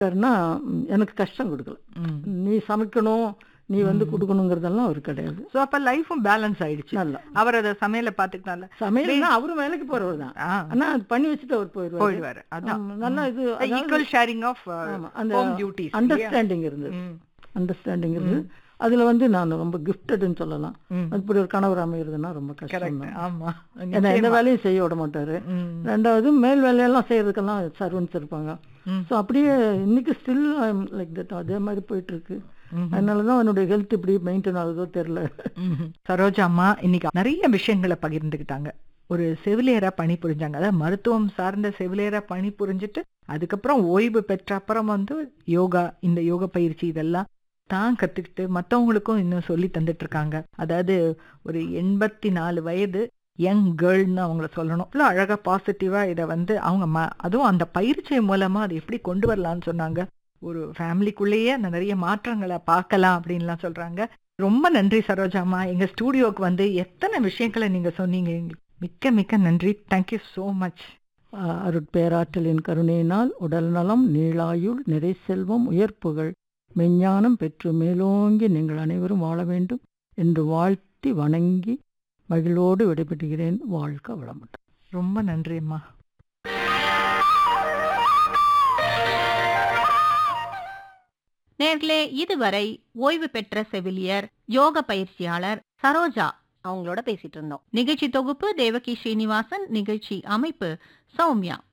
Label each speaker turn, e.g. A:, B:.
A: சார்னா எனக்கு கஷ்டம் கொடுக்கல நீ சமைக்கணும் நீ வந்து கொடுக்கணுங்கிறதெல்லாம் அவர் கிடையாது
B: சோ அப்ப லைஃபும் பேலன்ஸ் ஆயிடுச்சு
A: நல்லா
B: அவர் அதை சமையல பாத்துக்கிட்டால
A: சமையல்னா அவரும் வேலைக்கு போறவர் தான்
B: ஆ,
A: ஆனா அது பண்ணி வச்சுட்டு அவர் போயிடுவாரு
B: போயிடுவாரு அதான்
A: ஆமா, நல்லா இது அதாவது,
B: ஈக்குவல் ஷேரிங் ஆஃப்
A: ஆமா, அந்த
B: ஹோம் டியூட்டிஸ்
A: அண்டர்ஸ்டாண்டிங் இருந்தது அண்டர்ஸ்டாண்டிங் இருந்தது அதுல வந்து நான் ரொம்ப கிஃப்டட்னு சொல்லலாம் அப்படி ஒரு கணவர் அமைகிறதுனா ரொம்ப கஷ்டம்
B: கரெக்ட்
A: தான்
B: ஆமா
A: ஏன்னா எந்த வேலையும் செய்ய விட மாட்டாரு
B: ம்.
A: ரெண்டாவது மேல் வேலையெல்லாம் செய்யறதுக்கெல்லாம் சர்வன்ஸ் இருப்பாங்க
B: ம்.
A: ஸோ அப்படியே இன்னைக்கு ஸ்டில் லைக் தட் அதே மாதிரி போயிட்டு இருக்கு
B: ம்ஹும்.
A: அதனால தான் என்னுடைய ஹெல்த் இப்படி மெயின்டைன் ஆகுதோ தெரியல
B: ம்ஹும். சரோஜா அம்மா இன்னைக்கு நிறைய விஷயங்களை பகிர்ந்துக்கிட்டாங்க ஒரு செவிலியரா பணி புரிஞ்சாங்க அதாவது மருத்துவம் சார்ந்த செவிலியரா பணி புரிஞ்சுட்டு அதுக்கப்புறம் ஓய்வு பெற்ற அப்புறம் வந்து யோகா இந்த யோக பயிற்சி இதெல்லாம் தான் கத்துக்கிட்டு மத்தவங்களுக்கும் இன்னும் சொல்லி தந்துட்டு இருக்காங்க அதாவது ஒரு எண்பத்தி நாலு வயது யங் கேர்ள்னு அவங்கள சொல்லணும் இவ்வளோ அழகா பாசிட்டிவா இதை வந்து அவங்க ம அதுவும் அந்த பயிற்சி மூலமா அதை எப்படி கொண்டு வரலாம்னு சொன்னாங்க ஒரு ஃபேமிலிக்குள்ளேயே அந்த நிறைய மாற்றங்களை பார்க்கலாம் அப்படின்லாம் சொல்றாங்க ரொம்ப நன்றி சரோஜாமா எங்க ஸ்டூடியோக்கு வந்து எத்தனை விஷயங்களை நீங்க சொன்னீங்க எங்களுக்கு மிக்க மிக்க நன்றி தேங்க்யூ so மச்
A: ஆஹ் அருட்பேராற்றலின் கருணையினால் உடல் நலம் நீளாயுள் நிறை செல்வம் உயர்ப்புகள் மெஞ்ஞானம் பெற்று மேலோங்கி நீங்கள் அனைவரும் வாழ வேண்டும் என்று வாழ்த்தி வணங்கி மகிழோடு விடைபெறுகிறேன் வாழ்க வளமுடன்
B: ரொம்ப நன்றி அம்மா
C: நேர்களே இதுவரை ஓய்வு பெற்ற செவிலியர் யோக பயிற்சியாளர் சரோஜா அவங்களோட பேசிட்டு இருந்தோம் நிகழ்ச்சி தொகுப்பு தேவகி ஸ்ரீனிவாசன் நிகழ்ச்சி அமைப்பு சௌமியா